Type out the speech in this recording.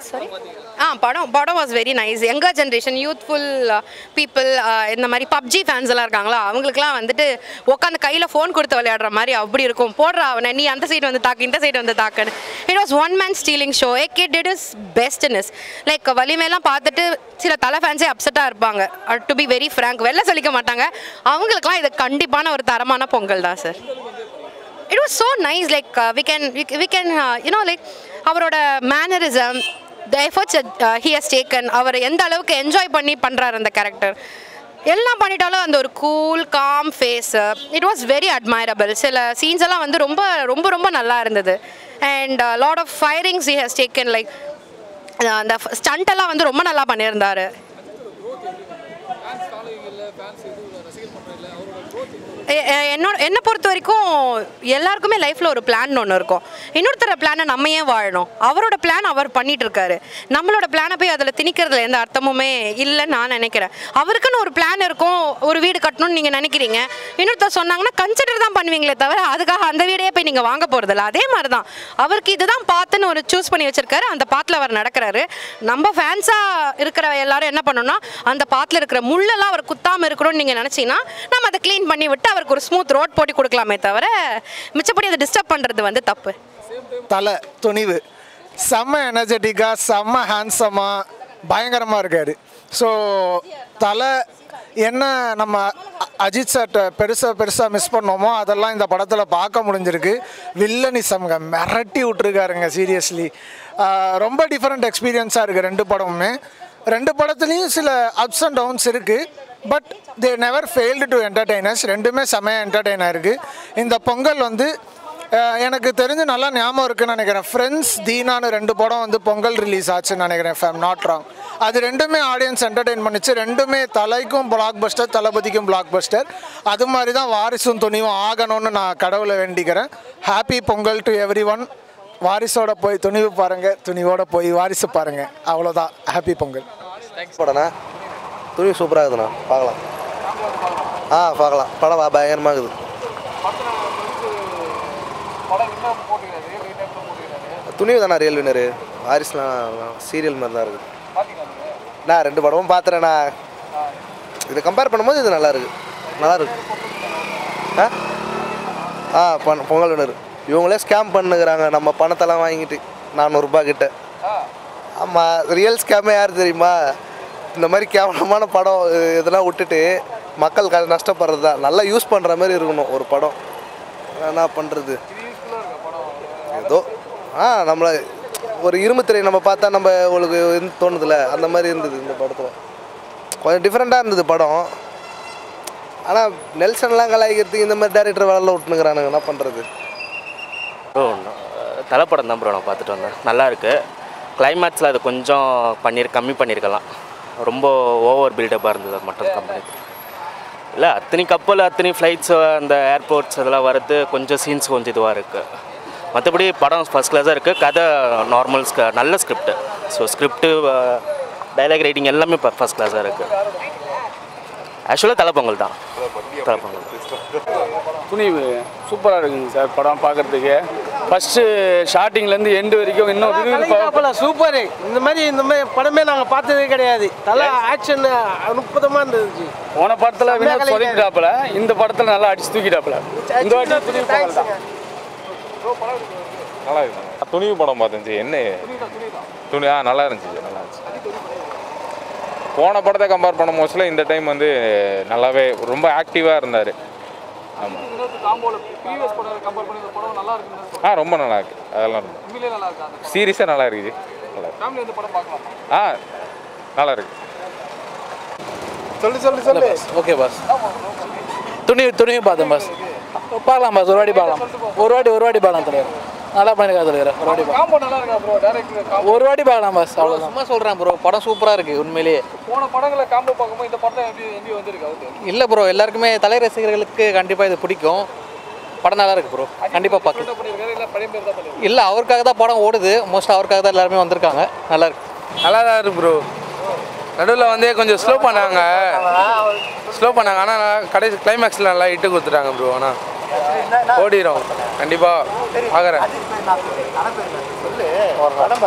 Sorry ஆ படம் படம் was very nice younger generation youthful people இந்த மாதிரி பப்ஜி ஃபேன்ஸ் எல்லாம் இருக்காங்களா அவங்களுக்குலாம் வந்துட்டு உட்காந்து கையில் ஃபோன் கொடுத்து விளையாடுற மாதிரி அப்படி இருக்கும் போடுறா அவனை நீ அந்த சைடு வந்து தாக்கு இந்த சைடு வந்து தாக்குன்னு it was one man stealing show a kid it is best is like வலிமையெல்லாம் பார்த்துட்டு சில தலை ஃபேன்ஸே அப்செட்டாக இருப்பாங்க டு பி வெரி ஃப்ரேங்க் வெளில சொல்லிக்க மாட்டாங்க அவங்களுக்குலாம் இது கண்டிப்பான ஒரு தரமான பொங்கல் தான் sir it was so nice like we can we can you know like அவரோட mannerism the efforts he has taken அவர் எந்த அளவுக்கு என்ஜாய் பண்ணி பண்ணுறாரு அந்த கேரக்டர் எல்லாம் பண்ணிட்டாலும் அந்த ஒரு cool calm face it was very admirable சில சீன்ஸ் எல்லாம் வந்து ரொம்ப ரொம்ப ரொம்ப நல்லா இருந்தது and lot of firings he has taken like அந்த ஸ்டண்ட் எல்லாம் வந்து ரொம்ப நல்லா பண்ணியிருந்தாரு எ- எ- என்னோட என்னை பொறுத்த வரைக்கும் எல்லாருக்குமே லைஃப்பில் ஒரு பிளான் ஒன்று இருக்கும் இன்னொருத்தர பிளானை நம்ம ஏன் வாழணும் அவரோட பிளான் அவர் பண்ணிட்டு இருக்காரு நம்மளோட பிளானை போய் அதில் திணிக்கிறதுல எந்த அர்த்தமுமே இல்லைன்னு நான் நினைக்கிறேன் அவருக்குன்னு ஒரு பிளான் இருக்கும் ஒரு வீடு கட்டணும்னு நீங்கள் நினைக்கிறீங்க இன்னொருத்தர் சொன்னாங்கன்னா கன்சிடர் தான் பண்ணுவீங்களே தவிர அதுக்காக அந்த வீடையே போய் நீங்கள் வாங்க போகிறதில்ல அதே மாதிரி தான் அவருக்கு இதுதான் பார்த்துன்னு ஒரு சூஸ் பண்ணி வச்சிருக்காரு அந்த பாத்தில் அவர் நடக்கிறாரு நம்ம ஃபேன்ஸாக இருக்கிற எல்லாரும் என்ன பண்ணணும்னா அந்த பாத்தில் இருக்கிற முள்ளெல்லாம் அவர் குத்தாமல் இருக்கணும்னு நீங்கள் நினச்சிங்கன்னா நம்ம அதை க்ளீன் பண்ணி விட்டு அவருக்கு ஒரு ஸ்மூத் ரோட் போட்டு கொடுக்கலாமே தவிர மிச்சப்படி அதை டிஸ்டர்ப் பண்ணுறது வந்து தப்பு தலை துணிவு செம்ம எனர்ஜெட்டிக்காக செம்ம ஹேண்ட்ஸமாக பயங்கரமாக இருக்காரு ஸோ தலை என்ன நம்ம அ- அஜித் சார்ட்ட பெருசாக பெருசாக மிஸ் பண்ணோமோ அதெல்லாம் இந்த படத்தில் பார்க்க முடிஞ்சிருக்கு வில்லனிசம்ங்க மிரட்டி விட்ருக்காருங்க சீரியஸ்லி ரொம்ப டிஃப்ரெண்ட் எக்ஸ்பீரியன்ஸாக இருக்குது ரெண்டு படமுமே ரெண்டு படத்துலேயும் சில அப்ஸ் அண்ட் டவுன்ஸ் இருக்குது but they never failed to entertainers ரெண்டுமே செமையாக என்டர்டெயின் ஆயிருக்கு இந்த பொங்கல் வந்து அஹ், எனக்கு தெரிஞ்சு நல்லா ஞாபகம் இருக்குன்னு நினைக்கிறேன் ஃப்ரெண்ட்ஸ் தீனான்னு ரெண்டு படம் வந்து பொங்கல் ரிலீஸ் ஆச்சுன்னு நினைக்கிறேன் ஃபேம் நாட் ராங் அது ரெண்டுமே ஆடியன்ஸ் என்டர்டெயின் பண்ணிச்சு ரெண்டுமே தலைக்கும் பிளாக் பஸ்டர் தளபதிக்கும் பிளாக் பஸ்டர் அது மாதிரி தான் வாரிசும் துணிவும் ஆகணும்னு நான் கடவுளை வேண்டிக்கிறேன் happy Pongal to everyone வாரிசோட போய் துணிவு பாருங்கள் துணிவோட போய் வாரிசு பாருங்கள் அவ்வளோதான் ஹாப்பி பொங்கல் படம்ண்ணா துணி சூப்பராக இருக்குதுண்ணா பார்க்கலாம் ஆ பார்க்கலாம் படம் ப- பயங்கரமாக இருக்குது துணிவு தானே ரியல் வினரு வாரிசுலாம் சீரியல் மாதிரி தான் இருக்குது நான் ரெண்டு படமும் பார்த்துறேண்ணா இதை கம்பேர் பண்ணும்போது இது நல்லா இருக்கு நல்லா இருக்கு ஆ ஆ பண் பொங்கல் வினர் இவங்களே ஸ்கேம் பண்ணுகிறாங்க நம்ம பணத்தெல்லாம் வாங்கிட்டு நானூறுரூபா கிட்ட ஆமாம் ரியல் ஸ்கேமே யார் தெரியுமா இந்த மாதிரி கேவலமான படம் இ- இதெல்லாம் விட்டுட்டு மக்கள் க நஷ்டப்படுறது தான் நல்லா யூஸ் பண்ணுற மாதிரி இருக்கணும் ஒரு படம் என்ன பண்ணுறது ஏதோ ஆ நம்மளை ஒரு இரும்பு திரை நம்ம பார்த்தா நம்ம உங்களுக்கு இருந்து தோணுதுல அந்த மாதிரி இருந்தது இந்த படத்தில் கொஞ்சம் டிஃப்ரெண்ட்டாக இருந்தது படம் ஆனால் நெல்சன்லாம் கலாய்க்கிறதுக்கு இந்த மாதிரி டேரக்டர் வேலை விட்டுனுக்குறானுங்க என்ன பண்ணுறது ப்ரோ தலைப்படம் தான் ப்ரோ நான் பார்த்துட்டு வந்தேன் நல்லா இருக்கு கிளைமேக்ஸில் அது கொஞ்சம் பண்ணிரு கம்மி பண்ணியிருக்கலாம் ரொம்ப ஓவர் பில்டப்பாக இருந்தது அது மட்டும் கம்பெனி இல்லை அத்தனை கப்பல் அத்தனை ஃப்ளைட்ஸ் அந்த ஏர்போர்ட்ஸ் அதெல்லாம் வரது கொஞ்சம் சீன்ஸ் கொஞ்சம் இதுவாக இருக்குது மற்றபடி படம் ஃபஸ்ட் கிளாஸாக இருக்குது கதை நார்மல் நல்ல script so script dialogue writing எல்லாமே ஃபஸ்ட் கிளாஸாக இருக்குது ஆக்சுவலாக தலைப்பொங்கல் தான் தலைப்பொங்கல் துணிவு சூப்பராக இருக்குங்க சார் படம் பார்க்கறதுக்கு ஃபஸ்ட்டு ஸ்டார்டிங்லேருந்து எண்டு வரைக்கும் இன்னும் விறுவிறுப்பா சூப்பர் இந்த மாதிரி இந்த மாதிரி படமே நாங்கள் பார்த்ததே கிடையாது தலை ஆக்ஷன் அற்புதமாக இருந்துச்சு போன படத்தில் செம்மையா வினோத் கலக்கிட்டாரு. சொதப்பிட்டாப்புல இந்த படத்தில் நல்லா அடிச்சு தூக்கிட்டாப்புல இந்த வாட்டி துணிவு படம் தான் நல்லா இருக்கு துணிவு படம் பார்த்தேன் என்ன துணி ஆ நல்லா இருந்துச்சு நல்லா இருந்துச்சு போன படத்தை கம்பேர் பண்ண மோஸ்ட்ல இந்த டைம் வந்து நல்லாவே ரொம்ப ஆக்டிவாக இருந்தார் ஆமாம் ஆ ரொம்ப நல்லா இருக்கு அதெல்லாம் ரொம்ப சீரியஸாக நல்லா இருக்குது நல்லா இருக்கு ஆ நல்லா இருக்கு சொல்லு சொல்லு சொல்லு ஓகே பாஸ் துணி துணியும் பார்த்தேன் பாஸ் பார்க்கலாம் பாஸ் ஒரு வாட்டி பார்க்கலாம் ஒரு வாட்டி ஒரு வாட்டி பார்க்கலாம் தலைவர் நல்லா பண்ணிருக்கா தலைவர் ஒரு வாட்டி பார்க்கலாம் ஒரு வாட்டி பார்க்கலாம் பாஸ் அவ்வளோதான் சும்மா சொல்கிறேன் ப்ரோ படம் சூப்பராக இருக்குது உண்மையிலேயே போன படங்களை காம்போ பார்க்கும்போது இந்த படத்தை எப்படி எப்படி வந்திருக்கு இல்லை ப்ரோ எல்லாருக்குமே தலை ரசிகர்களுக்கு கண்டிப்பாக இது பிடிக்கும் படம் நல்லா இருக்கு ப்ரோ கண்டிப்பாக பார்க்கலாம் பண்ணியிருக்காரு இல்லை பழைய பேர் தான் பண்ணியிருக்காரு இல்லை அவருக்காக தான் படம் ஓடுது மோஸ்ட்டாக அவருக்காக தான் எல்லாருமே வந்திருக்காங்க நல்லா இருக்கு நல்லா தான் இருக்கு ப்ரோ நடுவில் வந்து கொஞ்சம் ஸ்லோ பண்ணாங்க ஸ்லோ பண்ணாங்க ஆனால் கடைசி கிளைமேக்ஸில் நல்லா இட்டு கொடுத்துட்டாங்க ப்ரோ ஆனால் ஓடிடும் கண்டிப்பாக பார்க்குறேன்